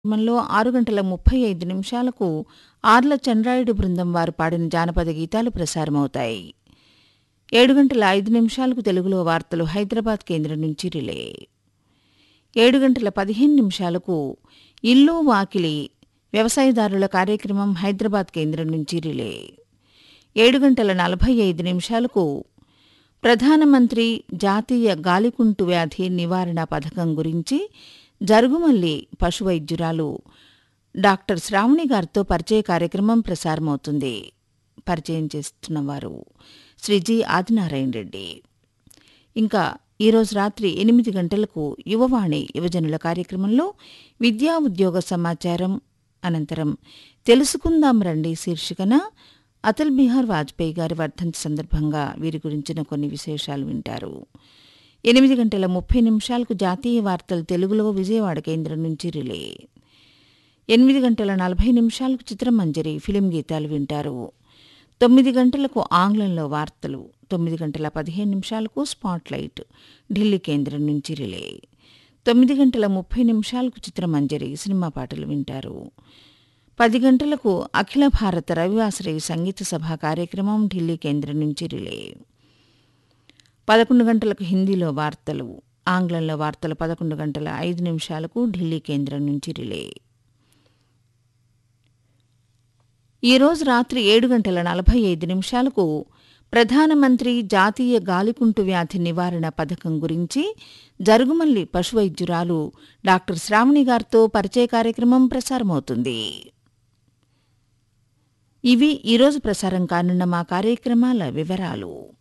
కార్యక్రమంలో ఆరు గంటల ముప్పై ఐదు నిమిషాలకు ఆర్ల చంద్రాయుడు బృందం వారు పాడిన జానపద గీతాలు ప్రసారమవుతాయి ఏడు గంటల ఐదు నిమిషాలకు తెలుగులో వార్తలు హైదరాబాద్ కేంద్రం నుంచి రిలే ఏడు గంటల పదిహేను నిమిషాలకు ఇల్లు వాకిలి వ్యవసాయదారుల కార్యక్రమం హైదరాబాద్ కేంద్రం నుంచి రిలే ఏడు గంటల నలభై ఐదు నిమిషాలకు ప్రధానమంత్రి జాతీయ గాలికుంటు వ్యాధి నివారణ పథకం గురించి జరుగుమల్లి పశువైద్యురాలు డాక్టర్ శ్రావణి గారితో పరిచయ కార్యక్రమం ప్రసారమవుతుంది పరిచయం చేస్తున్నవారు శ్రీ జి ఆదినారాయణ రెడ్డి ఇంకా ఈరోజు రాత్రి ఎనిమిది గంటలకు యువవాణి యువజనుల కార్యక్రమంలో విద్యా ఉద్యోగ సమాచారం అనంతరం తెలుసుకుందాం రండి శీర్షికన అటల్ బిహార్ వాజ్పేయి గారి వర్ధంతి సందర్భంగా వీరి గురించిన కొన్ని విశేషాలు వింటారు ఎనిమిది గంటల ముప్పై నిమిషాలకు జాతీయ వార్తలు తెలుగులో విజయవాడ కేంద్రం నుంచి రిలే ఎనిమిది గంటల నలభై నిమిషాలకు చిత్రమంజరి ఫిలిం గీతాలు వింటారు తొమ్మిది గంటలకు ఆంగ్లంలో వార్తలు తొమ్మిది గంటల పదిహేను నిమిషాలకు స్పాట్లైట్ ఢిల్లీ కేంద్రం నుంచి రిలే తొమ్మిది గంటల ముప్పై నిమిషాలకు చిత్రమంజరి సినిమా పాటలు వింటారు పది గంటలకు అఖిల భారత రవివాసరి సంగీత సభ కార్యక్రమం ఢిల్లీ కేంద్రం నుంచి రిలే పదకొండు గంటలకు హిందీలో వార్తలు ఆంగ్లంలో వార్తలు పదకొండు గంటల ఐదు నిమిషాలకు ఢిల్లీ కేంద్రం నుంచి రిలే ఈరోజు రాత్రి ఏడు గంటల నలభై ఐదు నిమిషాలకు ప్రధానమంత్రి జాతీయ గాలికుంటు వ్యాధి నివారణ పథకం గురించి జరుగుమల్లి పశువైద్యురాలు డాక్టర్ శ్రావణి గారితో పరిచయ కార్యక్రమం ప్రసారమవుతుంది ఇవి ఈరోజు ప్రసారం కానున్న మా కార్యక్రమాల వివరాలు